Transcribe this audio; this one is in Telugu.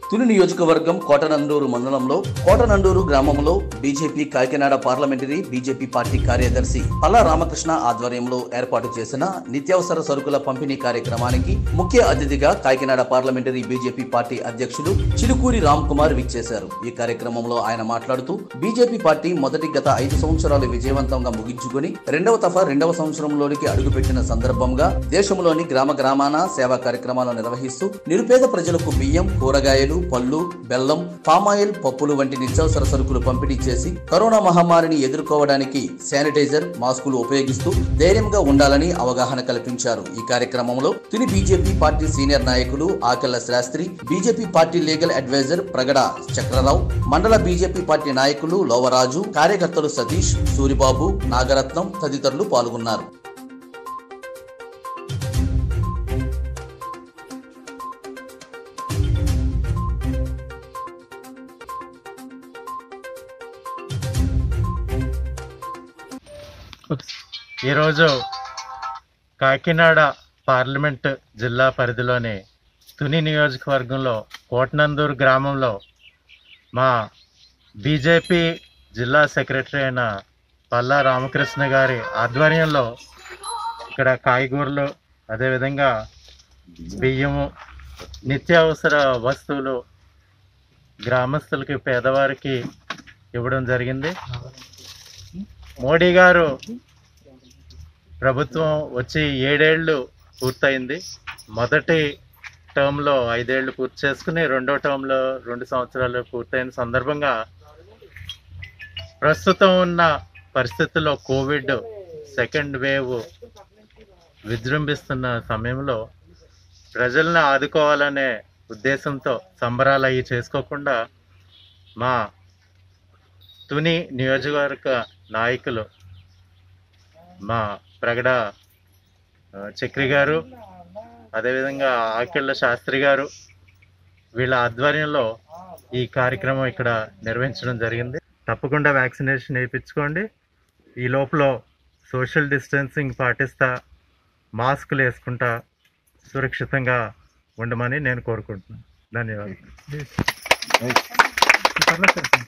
తుని నియోజకవర్గం కోటనందూరు మండలంలో కోటనందూరు గ్రామంలో BJP Kakinada parliamentary BJP party కార్యదర్శి పల్లా రామకృష్ణ ఆధ్వర్యంలో ఏర్పాటు చేసిన నిత్యావసర సరుకుల పంపిణీ కార్యక్రమానికి ముఖ్య అతిథిగా కాకినాడ పార్లమెంటరీ బీజేపీ పార్టీ అధ్యక్షులు చిలుకూరి రామ్ కుమార్ విచ్చేశారు ఈ కార్యక్రమంలో ఆయన మాట్లాడుతూ బీజేపీ పార్టీ మొదటి గత ఐదు సంవత్సరాలు విజయవంతంగా ముగించుకొని రెండవ తఫా రెండవ సంవత్సరంలోనికి అడుగుపెట్టిన సందర్భంగా దేశంలోని గ్రామ గ్రామాన సేవా కార్యక్రమాలు నిర్వహిస్తూ నిరుపేద ప్రజలకు బియ్యం కూరగాయలు పళ్ళు బెల్లం పామాయిల్ పప్పులు వంటి నిత్యావసర సరుకులు పంపిణీ చేసి కరోనా మహమ్మారిని ఎదుర్కోవడానికి శానిటైజర్ మాస్కులు ఉపయోగిస్తూ ధైర్యంగా ఉండాలని అవగాహన కల్పించారు ఈ కార్యక్రమంలో తుని బీజేపీ పార్టీ సీనియర్ నాయకులు Akella Sastry BJP party legal adviser Pragada Chakrarao మండల బీజేపీ పార్టీ నాయకులు లోవరాజు కార్యకర్తలు సతీష్ సూరిబాబు నాగరత్నం తదితరులు పాల్గొన్నారు ఈరోజు కాకినాడ పార్లమెంట్ జిల్లా పరిధిలోని తుని నియోజకవర్గంలో కోటనందూరు గ్రామంలో మా బీజేపీ జిల్లా సెక్రటరీ అయిన పల్లా రామకృష్ణ గారి ఆధ్వర్యంలో ఇక్కడ కాయగూరలు అదేవిధంగా బియ్యము నిత్యావసర వస్తువులు గ్రామస్తులకి పేదవారికి ఇవ్వడం జరిగింది మోడీ గారు ప్రభుత్వం వచ్చి ఏడేళ్ళు పూర్తయింది మొదటి టర్మ్లో ఐదేళ్లు పూర్తి చేసుకుని రెండో టర్మ్లో రెండు సంవత్సరాలు పూర్తయిన సందర్భంగా ప్రస్తుతం ఉన్న పరిస్థితుల్లో కోవిడ్ సెకండ్ వేవ్ విజృంభిస్తున్న సమయంలో ప్రజల్ని ఆదుకోవాలనే ఉద్దేశంతో సంబరాలు అవి చేసుకోకుండా మా తుని నియోజకవర్గ నాయకులు మా ప్రగడ ఆ, చక్రి గారు అదేవిధంగా ఆకెళ్ళ శాస్త్రి గారు వీళ్ళ ఆధ్వర్యంలో ఈ కార్యక్రమం ఇక్కడ నిర్వహించడం జరిగింది తప్పకుండా వ్యాక్సినేషన్ వేయించుకోండి ఈ లోపల సోషల్ డిస్టెన్సింగ్ పాటిస్తా మాస్కులు వేసుకుంటా సురక్షితంగా ఉండమని నేను కోరుకుంటున్నాను ధన్యవాదాలు